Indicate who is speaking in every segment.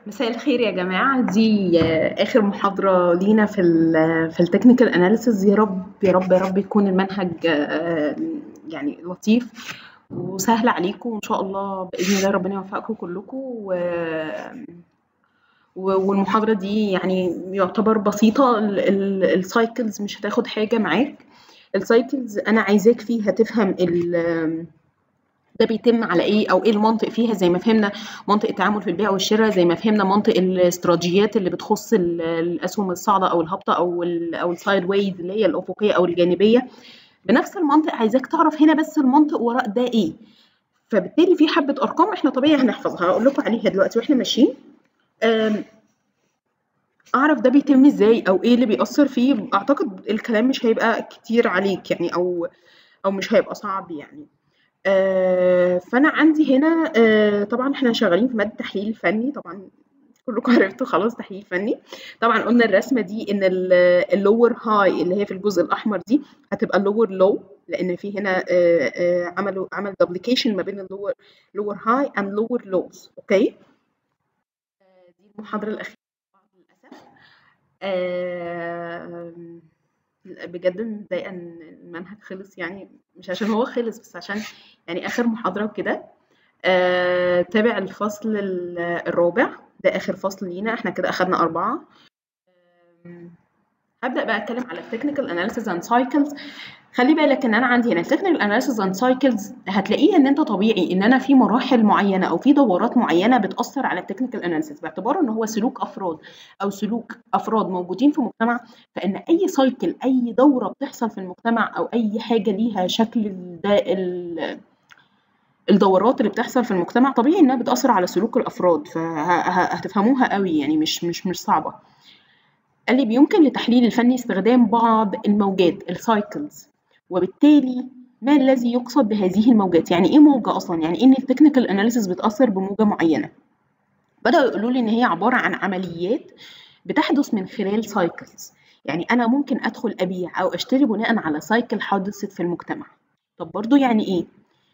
Speaker 1: مساء الخير يا جماعة دي آه، آخر محاضرة لينا في ال في التكنيكال اناليسز يا رب يا رب يا رب يكون المنهج آه، يعني لطيف وسهل عليكم وإن شاء الله بإذن الله ربنا يوفقكم كلكم و و- والمحاضرة دي يعني يعتبر بسيطة السايكلز مش هتاخد حاجة معاك السايكلز أنا عايزاك فيها تفهم ال ده بيتم على ايه او ايه المنطق فيها زي ما فهمنا منطق التعامل في البيع والشراء زي ما فهمنا منطق الاستراتيجيات اللي بتخص ال- الاسهم الصاعده او الهابطه او ال او السايد ويز اللي هي الافقيه او الجانبيه بنفس المنطق عايزاك تعرف هنا بس المنطق وراء ده ايه فبالتالي في حبه ارقام احنا طبيعي هنحفظها هقول لكم عليها دلوقتي واحنا ماشيين أم، اعرف ده بيتم ازاي او ايه اللي بيأثر فيه اعتقد الكلام مش هيبقى كتير عليك يعني او او مش هيبقى صعب يعني آه، فانا عندي هنا آه، طبعا احنا شغالين في ماده تحليل فني طبعا كلكم عرفتوا خلاص تحليل فني طبعا قلنا الرسمه دي ان اللور هاي اللي هي في الجزء الاحمر دي هتبقى اللور لو لان في هنا آه، آه، عملوا عمل دوبليكيشن ما بين اللور لور هاي اند لور لوز اوكي آه، دي المحاضره الاخيره للاسف آه، بجد متضايقه ان المنهج خلص يعني مش عشان هو خلص بس عشان يعني اخر محاضره وكده آه، تابع الفصل ال- الرابع ده اخر فصل لينا احنا كده اخدنا اربعه آم، هبدا بقى اتكلم على التكنيكال اناليسيز اند سايكلز خلي بالك ان انا عندي هنا التكنيكال اناليسيز اند سايكلز هتلاقيه ان انت طبيعي ان انا في مراحل معينه او في دورات معينه بتاثر على التكنيكال اناليسيز باعتبار ان هو سلوك افراد او سلوك افراد موجودين في مجتمع فان اي سايكل اي دوره بتحصل في المجتمع او اي حاجه ليها شكل ده ال- الدورات اللي بتحصل في المجتمع طبيعي انها بتاثر على سلوك الافراد فهتفهموها قوي يعني مش مش مش صعبه قال لي بيمكن لتحليل الفني استخدام بعض الموجات السايكلز وبالتالي ما الذي يقصد بهذه الموجات يعني ايه موجة اصلا يعني ان التكنيكال اناليسيس بتأثر بموجة معينة بدأوا يقولوا لي ان هي عبارة عن عمليات بتحدث من خلال سايكلز يعني انا ممكن ادخل ابيع او اشتري بناء على سايكل حدثت في المجتمع طب برضو يعني ايه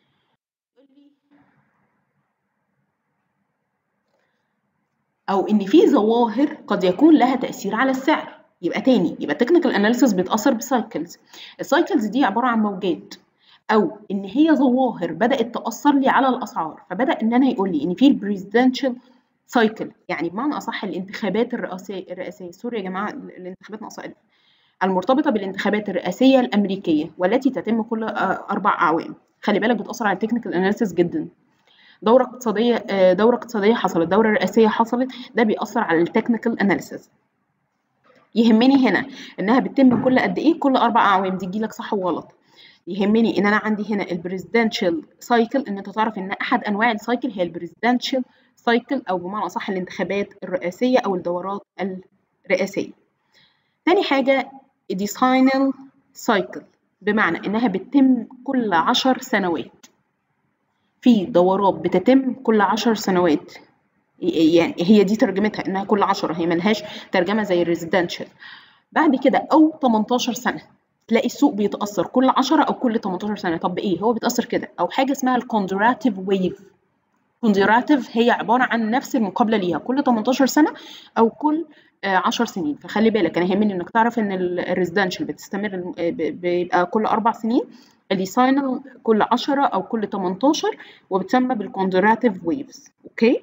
Speaker 1: او ان في ظواهر قد يكون لها تاثير على السعر يبقى تاني يبقى التكنيكال اناليسيس بيتاثر بسايكلز السايكلز دي عباره عن موجات او ان هي ظواهر بدات تاثر لي على الاسعار فبدا ان انا يقول لي ان في البريزيدنشال سايكل يعني بمعنى اصح الانتخابات الرئاسيه الرئاسيه سوري يا جماعه الانتخابات ناقصه الف المرتبطه بالانتخابات الرئاسيه الامريكيه والتي تتم كل آه، اربع اعوام خلي بالك بتاثر على التكنيكال اناليسيس جدا دوره اقتصاديه آه، دوره اقتصاديه حصلت دوره رئاسيه حصلت ده بيأثر على التكنيكال اناليسيس يهمني هنا انها بتتم كل قد ايه كل اربع اعوام دي تجيلك صح وغلط يهمني ان انا عندي هنا البريزيدنشال سايكل ان انت تعرف ان احد انواع السايكل هي البريزيدنشال سايكل او بمعنى اصح الانتخابات الرئاسيه او الدورات الرئاسيه تاني حاجه ديساينال سايكل بمعنى انها بتتم كل عشر سنوات في دورات بتتم كل عشر سنوات يعني هي دي ترجمتها انها كل عشرة هي ملهاش ترجمة زي الريزيدنشال بعد كده او 18 سنة تلاقي السوق بيتأثر كل 10 او كل 18 سنة طب ايه هو بيتأثر كده او حاجة اسمها الكوندراتيف ويف كوندراتيف هي عبارة عن نفس المقابلة ليها كل 18 سنة او كل آه، 10 سنين فخلي بالك انا يهمني انك تعرف ان الريزيدنشال بتستمر الم- آه، ب- بيبقى كل اربع سنين الديساينال كل 10 او كل 18 وبتسمى بالكوندراتيف ويفز اوكي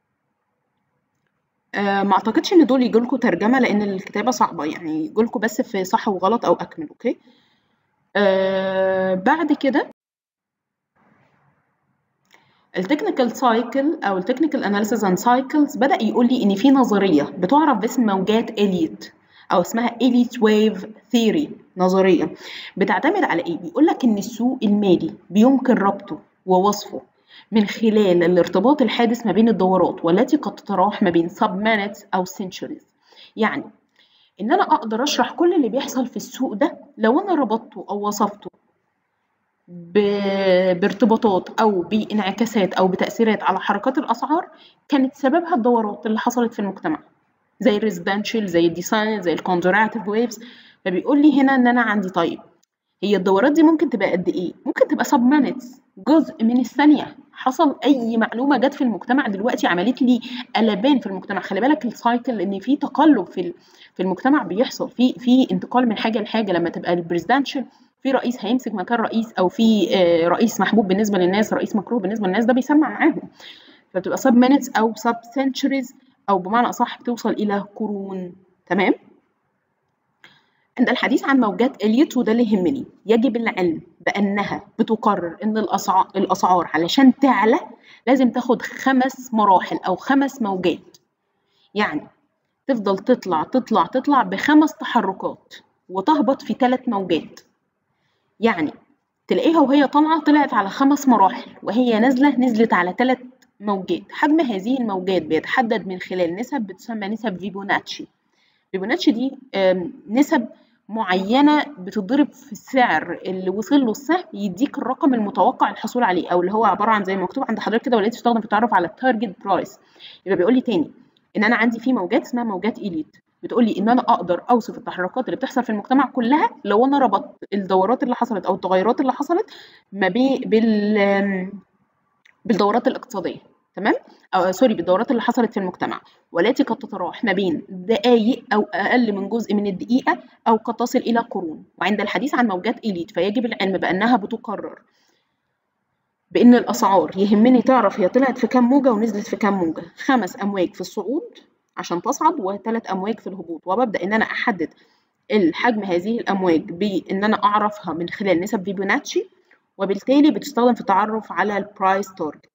Speaker 1: آه، ما اعتقدش ان دول يجوا ترجمه لان الكتابه صعبه يعني يجوا بس في صح وغلط او اكمل اوكي آه بعد كده التكنيكال سايكل او التكنيكال اناليسيز اند سايكلز بدا يقول لي ان في نظريه بتعرف باسم موجات اليت او اسمها اليت ويف ثيوري نظريه بتعتمد على ايه بيقول لك ان السوق المالي بيمكن ربطه ووصفه من خلال الارتباط الحادث ما بين الدورات والتي قد تتراوح ما بين sub minutes او centuries يعني ان انا اقدر اشرح كل اللي بيحصل في السوق ده لو انا ربطته او وصفته ب- بارتباطات او بانعكاسات او بتاثيرات على حركات الاسعار كانت سببها الدورات اللي حصلت في المجتمع زي الريزيدنشال زي الديساين زي الكونجراتيف ويفز فبيقول لي هنا ان انا عندي طيب هي الدورات دي ممكن تبقى قد ايه ممكن تبقى سب مينتس جزء من الثانيه حصل اي معلومه جت في المجتمع دلوقتي عملت لي قلبان في المجتمع خلي بالك السايكل ان في تقلب في في المجتمع بيحصل في في انتقال من حاجه لحاجه لما تبقى البريزدنشال في رئيس هيمسك مكان رئيس او في رئيس محبوب بالنسبه للناس رئيس مكروه بالنسبه للناس ده بيسمع معاهم فبتبقى سب مينتس او سب سنتشريز او بمعنى اصح بتوصل الى قرون تمام عند الحديث عن موجات اليوت وده اللي يهمني يجب العلم بانها بتقرر ان الاسعار الاسعار علشان تعلى لازم تاخد خمس مراحل او خمس موجات يعني تفضل تطلع تطلع تطلع بخمس تحركات وتهبط في ثلاث موجات يعني تلاقيها وهي طالعة طلعت على خمس مراحل وهي نازلة نزلت على ثلاث موجات حجم هذه الموجات بيتحدد من خلال نسب بتسمى نسب فيبوناتشي فيبوناتشي دي نسب معينة بتضرب في السعر اللي وصل له السهم يديك الرقم المتوقع الحصول عليه أو اللي هو عبارة عن زي ما مكتوب عند حضرتك كده ولقيت تستخدم في التعرف على التارجت برايس يبقى بيقول لي تاني إن أنا عندي في موجات اسمها موجات إيليت بتقول لي إن أنا أقدر أوصف التحركات اللي بتحصل في المجتمع كلها لو أنا ربطت الدورات اللي حصلت أو التغيرات اللي حصلت ما بين بال بالدورات الاقتصادية تمام أو سوري بالدورات اللي حصلت في المجتمع والتي قد تتراوح ما بين دقائق أو أقل من جزء من الدقيقة أو قد تصل إلى قرون وعند الحديث عن موجات إليت فيجب العلم بأنها بتقرر بإن الأسعار يهمني تعرف هي طلعت في كام موجة ونزلت في كام موجة خمس أمواج في الصعود عشان تصعد وثلاث أمواج في الهبوط وببدأ إن أنا أحدد الحجم هذه الأمواج بإن أنا أعرفها من خلال نسب فيبوناتشي وبالتالي بتستخدم في التعرف على البرايس تارجت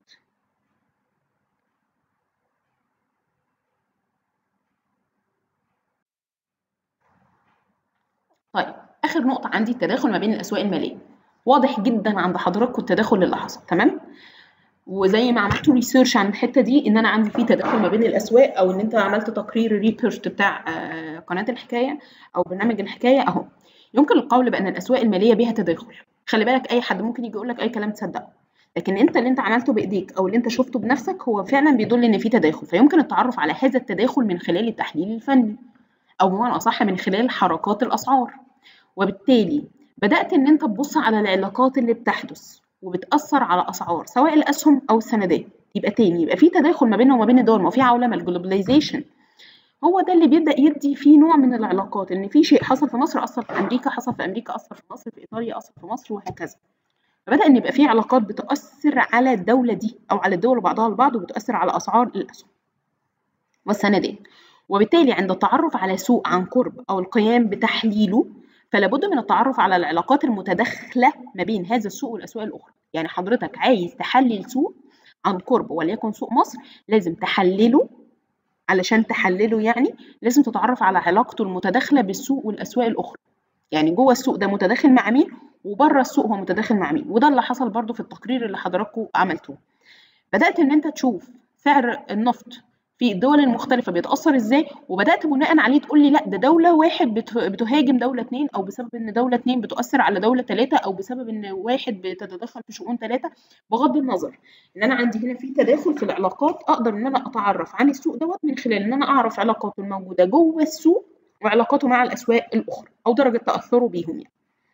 Speaker 1: طيب اخر نقطه عندي التداخل ما بين الاسواق الماليه واضح جدا عند حضراتكم التداخل اللي حصل تمام وزي ما عملت ريسيرش عن الحته دي ان انا عندي في تداخل ما بين الاسواق او ان انت عملت تقرير ريبيرت بتاع قناه الحكايه او برنامج الحكايه اهو يمكن القول بان الاسواق الماليه بها تداخل خلي بالك اي حد ممكن يجي يقول لك اي كلام تصدقه لكن انت اللي انت عملته بايديك او اللي انت شفته بنفسك هو فعلا بيدل ان في تداخل فيمكن التعرف على هذا التداخل من خلال التحليل الفني او بمعنى اصح من خلال حركات الاسعار وبالتالي بدات ان انت تبص على العلاقات اللي بتحدث وبتاثر على اسعار سواء الاسهم او السندات يبقى تاني يبقى في تداخل ما بينهم وما بين الدول ما في عولمه الجلوباليزيشن هو ده اللي بيبدا يدي فيه نوع من العلاقات ان في شيء حصل في مصر اثر في امريكا حصل في امريكا اثر في مصر في ايطاليا اثر في مصر وهكذا فبدا ان يبقى في علاقات بتاثر على الدوله دي او على الدول بعضها البعض وبتاثر على اسعار الاسهم والسندات وبالتالي عند التعرف على سوق عن قرب او القيام بتحليله فلا بد من التعرف على العلاقات المتداخله ما بين هذا السوق والاسواق الاخرى يعني حضرتك عايز تحلل سوق عن قرب وليكن سوق مصر لازم تحلله علشان تحلله يعني لازم تتعرف على علاقته المتداخله بالسوق والاسواق الاخرى يعني جوه السوق ده متداخل مع مين وبره السوق هو متداخل مع مين وده اللي حصل برضو في التقرير اللي حضراتكم عملتوه بدات ان انت تشوف سعر النفط في الدول المختلفة بيتأثر ازاي وبدأت بناء عليه تقول لي لا ده دولة واحد بتهاجم دولة اتنين أو بسبب إن دولة اتنين بتؤثر على دولة تلاتة أو بسبب إن واحد بتتدخل في شؤون تلاتة بغض النظر إن أنا عندي هنا في تداخل في العلاقات أقدر إن أنا أتعرف عن السوق دوت من خلال إن أنا أعرف علاقاته الموجودة جوه السوق وعلاقاته مع الأسواق الأخرى أو درجة تأثره بيهم يعني.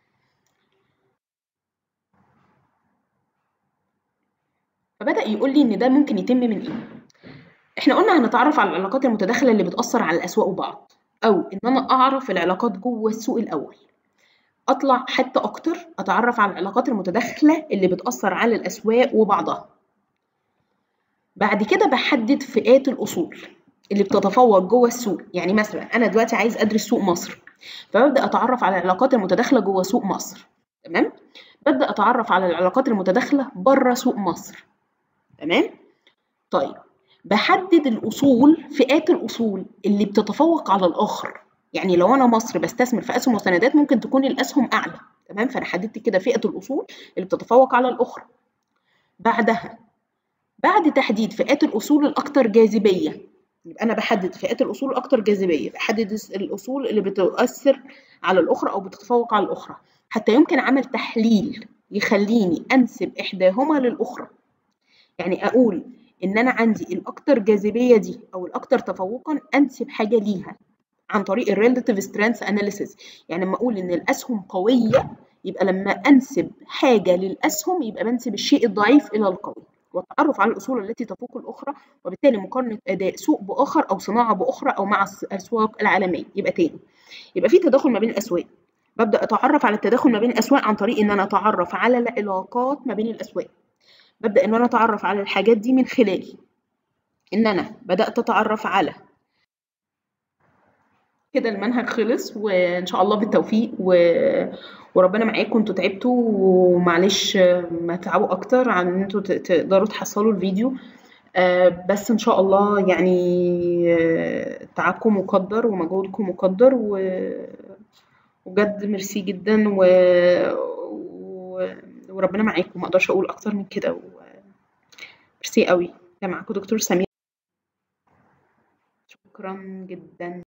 Speaker 1: فبدأ يقول لي إن ده ممكن يتم من إيه؟ احنا قلنا هنتعرف على العلاقات المتداخله اللي بتاثر على الاسواق وبعض او ان انا اعرف العلاقات جوه السوق الاول اطلع حتى اكتر اتعرف على العلاقات المتداخله اللي بتاثر على الاسواق وبعضها بعد كده بحدد فئات الاصول اللي بتتفوق جوه السوق يعني مثلا انا دلوقتي عايز ادرس سوق مصر فببدا اتعرف على العلاقات المتداخله جوه سوق مصر تمام ببدا اتعرف على العلاقات المتداخله بره سوق مصر تمام طيب بحدد الأصول فئات الأصول اللي بتتفوق على الآخر يعني لو أنا مصر بستثمر في أسهم وسندات ممكن تكون الأسهم أعلى تمام فأنا حددت كده فئة الأصول اللي بتتفوق على الأخرى بعدها بعد تحديد فئات الأصول الأكثر جاذبية يبقى أنا بحدد فئات الأصول الأكثر جاذبية بحدد الأصول اللي بتؤثر على الأخرى أو بتتفوق على الأخرى حتى يمكن عمل تحليل يخليني أنسب إحداهما للأخرى يعني أقول ان انا عندي الاكثر جاذبيه دي او الاكثر تفوقا انسب حاجه ليها عن طريق الريلاتيف سترينث اناليسيس يعني لما اقول ان الاسهم قويه يبقى لما انسب حاجه للاسهم يبقى بنسب الشيء الضعيف الى القوي والتعرف على الاصول التي تفوق الاخرى وبالتالي مقارنه اداء سوق باخر او صناعه باخرى او مع الاسواق العالميه يبقى تاني يبقى في تداخل ما بين الاسواق ببدا اتعرف على التداخل ما بين الاسواق عن طريق ان انا اتعرف على العلاقات ما بين الاسواق ببدا ان انا اتعرف على الحاجات دي من خلال ان انا بدات اتعرف على كده المنهج خلص وان شاء الله بالتوفيق و... وربنا معاكم انتوا تعبتوا ومعلش ما تتعبوا اكتر عن ان انتوا تقدروا تحصلوا الفيديو بس ان شاء الله يعني تعبكم مقدر ومجهودكم مقدر و... وبجد ميرسي جدا و... و... وربنا معاكم ما اقدرش اقول اكتر من كده و... ميرسي قوي كان معاكم دكتور سمير شكرا جدا